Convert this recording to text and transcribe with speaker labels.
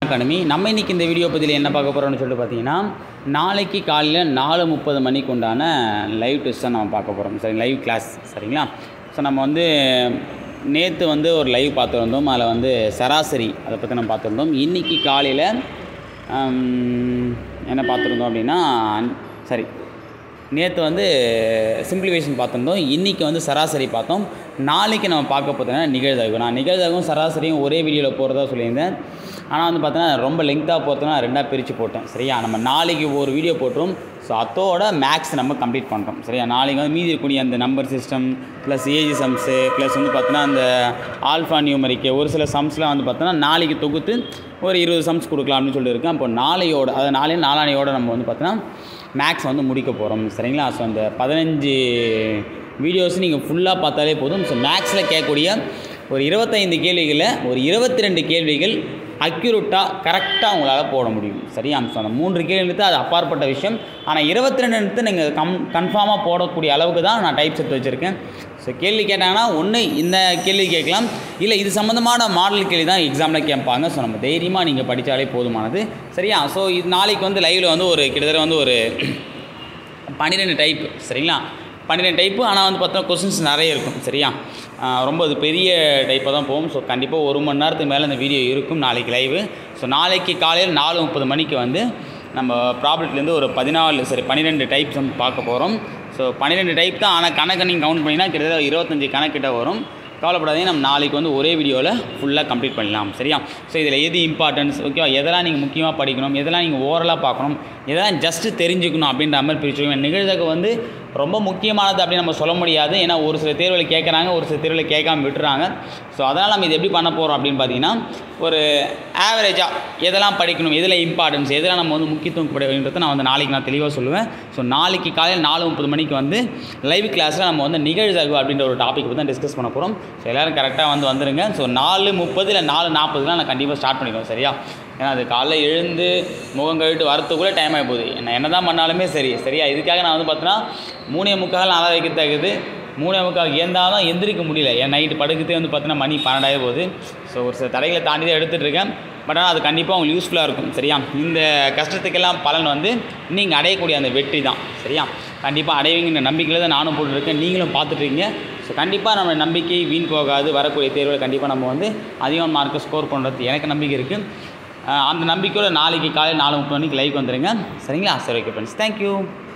Speaker 1: academy நம்ம இன்னைக்கு இந்த வீடியோ பதிவில் என்ன பார்க்க போகிறோம்னு சொல்லிட்டு பார்த்தீங்கன்னா நாளைக்கு காலையில் நாலு முப்பது மணிக்கு உண்டான லைவ் டெஸ்ட் தான் நம்ம பார்க்க போகிறோம் சரி லைவ் கிளாஸ் சரிங்களா ஸோ நம்ம வந்து நேற்று வந்து ஒரு லைவ் பார்த்துருந்தோம் அதில் வந்து சராசரி அதை பற்றி நம்ம பார்த்துருந்தோம் இன்றைக்கி காலையில் என்ன பார்த்துருந்தோம் அப்படின்னா சரி நேற்று வந்து சிம்பிளிஃபிகேஷன் பார்த்துருந்தோம் இன்றைக்கி வந்து சராசரி பார்த்தோம் நாளைக்கு நம்ம பார்க்க போகிறோம்னா நிகழ்தகவு நான் நிகழ்தகவும் சராசரியும் ஒரே வீடியோவில் போகிறதா சொல்லியிருந்தேன் ஆனால் வந்து பார்த்தோன்னா ரொம்ப லெங்க்த்தாக போகிறதுனா ரெண்டாக பிரித்து போட்டேன் சரியா நம்ம நாளைக்கு ஒரு வீடியோ போட்டுரும் ஸோ அதோட மேக்ஸ் நம்ம கம்ப்ளீட் பண்ணுறோம் சரியா நாளைக்கு வந்து மீதி இருக்கக்கூடிய அந்த number system plus age sums plus வந்து பார்த்தோன்னா அந்த ஆல்ஃபா நியூமரிக்கு ஒரு சில சம்ஸ்லாம் வந்து பார்த்தோன்னா நாளைக்கு தொகுத்து ஒரு இருபது சம்ஸ் கொடுக்கலாம் அப்படின்னு சொல்லிட்டு இருக்கேன் அப்போ நாளையோட அதாவது நாளை நாளானையோட நம்ம வந்து பார்த்தோன்னா மேக்ஸ் வந்து முடிக்க போகிறோம் சரிங்களா ஸோ அந்த பதினஞ்சு வீடியோஸ் நீங்கள் ஃபுல்லாக பார்த்தாலே போதும் ஸோ மேக்ஸில் கேட்கக்கூடிய ஒரு இருபத்தைந்து கேள்விகளில் ஒரு இருபத்தி ரெண்டு கேள்விகள் அக்யூரேட்டாக கரெக்டாக உங்களால் போட முடியும் சரியா ஸோ அந்த மூன்று கேள்வி எடுத்து அது அப்பாற்பட்ட விஷயம் ஆனால் இருபத்தி ரெண்டு எடுத்து நீங்கள் கம் கன்ஃபார்மாக போடக்கூடிய அளவுக்கு தான் நான் டைப்ஸ் எடுத்து வச்சுருக்கேன் ஸோ கேள்வி கேட்டாங்கன்னா ஒன்று இந்த கேள்வி கேட்கலாம் இல்லை இது சம்மந்தமான மாடல் கேள்வி தான் எக்ஸாமில் கேட்பாங்க ஸோ நம்ம தைரியமாக நீங்கள் படித்தாலே போதுமானது சரியா ஸோ இது நாளைக்கு வந்து லைவில் வந்து ஒரு கிட்டத்தட்ட வந்து ஒரு பன்னிரெண்டு டைப் சரிங்களா பன்னிரெண்டு டைப்பு ஆனால் வந்து பார்த்தா கொஸ்டின்ஸ் நிறைய இருக்கும் சரியா ஆஹ் ரொம்ப அது பெரிய டைப்பாக தான் போகும் ஸோ கண்டிப்பாக ஒரு மணி நேரத்துக்கு மேலே இந்த வீடியோ இருக்கும் நாளைக்கு லைவு ஸோ நாளைக்கு காலையில் நாலு முப்பது மணிக்கு வந்து நம்ம ப்ராப்ளத்துலேருந்து ஒரு பதினாலு சரி பன்னிரெண்டு டைப்ஸ் வந்து பார்க்க போகிறோம் ஸோ பன்னிரெண்டு டைப் தான் ஆனால் கணக்கு நீங்கள் கவுண்ட் பண்ணிங்கன்னா கிட்டத்தட்ட இருபத்தஞ்சி கணக்கிட்ட வரும் கவலைப்படாதீங்க நம்ம நாளைக்கு வந்து ஒரே வீடியோவில் ஃபுல்லாக கம்ப்ளீட் பண்ணலாம் சரியா ஸோ இதில் எது இம்பார்ட்டன்ஸ் ஓகேவா எதெல்லாம் நீங்கள் முக்கியமாக படிக்கணும் எதெல்லாம் நீங்கள் ஓரலாக பார்க்கணும் எதெல்லாம் ஜஸ்ட்டு தெரிஞ்சுக்கணும் அப்படின்ற மாதிரி பிரிச்சுக்கோங்க நிகழ்தகவு வந்து ரொம்ப முக்கியமானது அப்படின்னு நம்ம சொல்ல முடியாது ஏன்னா ஒரு சில தேர்வில் கேட்குறாங்க ஒரு சில தேர்வில் கேட்காம விட்டுறாங்க ஸோ அதனால் நம்ம இது எப்படி பண்ண போகிறோம் அப்படின்னு பார்த்தீங்கன்னா ஒரு ஆவரேஜாக எதெல்லாம் படிக்கணும் எதில் இம்பார்ட்டன்ஸ் எதெல்லாம் நம்ம வந்து முக்கியத்துவம் அப்படின்றத நான் வந்து நாளைக்கு நான் தெளிவாக சொல்லுவேன் ஸோ நாளைக்கு காலையில் நாலு முப்பது மணிக்கு வந்து லைவ் கிளாஸில் நம்ம வந்து நிகழ்தகவு அப்படின்ற ஒரு டாபிக் பற்றி தான் டிஸ்கஸ் பண்ண போகிறோம் ஸோ எல்லோரும் கரெக்டாக வந்து வந்துருங்க ஸோ நாலு முப்பது இல்லை நாலு நாற்பதுலாம் நான் கண்டிப்பாக ஸ்டார்ட் பண்ணிடுவேன் சரியா ஏன்னா அது காலைல எழுந்து முகம் கழுவிட்டு வரத்துக்குள்ளே டைம் ஆகி போகுது என்ன என்ன தான் பண்ணாலுமே சரி சரியா இதுக்காக நான் வந்து பார்த்தீங்கன்னா மூணே முக்கால் நாளாக வைக்க தகுது மூணே முக்கால் ஏந்தாலும் எந்திரிக்க முடியல என் நைட்டு படுக்கிறதே வந்து பார்த்தீங்கன்னா மணி பன்னெண்டாயிரம் போகுது ஸோ ஒரு சில தடைகளை தாண்டி தான் எடுத்துகிட்டு இருக்கேன் பட் ஆனால் அது கண்டிப்பாக உங்களுக்கு யூஸ்ஃபுல்லாக இருக்கும் சரியா இந்த கஷ்டத்துக்கெல்லாம் பலன் வந்து நீங்கள் அடையக்கூடிய அந்த வெற்றி தான் சரியா கண்டிப்பாக அடைவீங்கன்ற நம்பிக்கையில் தான் நானும் போட்டுருக்கேன் நீங்களும் பார்த்துட்ருக்கீங்க ஸோ கண்டிப்பாக நம்ம நம்பிக்கை வீண் போகாது வரக்கூடிய தேர்வில் கண்டிப்பாக நம்ம வந்து அதிகமான மார்க்கை ஸ்கோர் பண்ணுறது எனக்கு நம்பிக்கை இருக்குது அந்த நம்பிக்கையோட நாளைக்கு காலையில் நாலு முப்பது மணிக்கு லைவ் வந்துடுங்க சரிங்களா சரி ஓகே ஃப்ரெண்ட்ஸ் தேங்க்யூ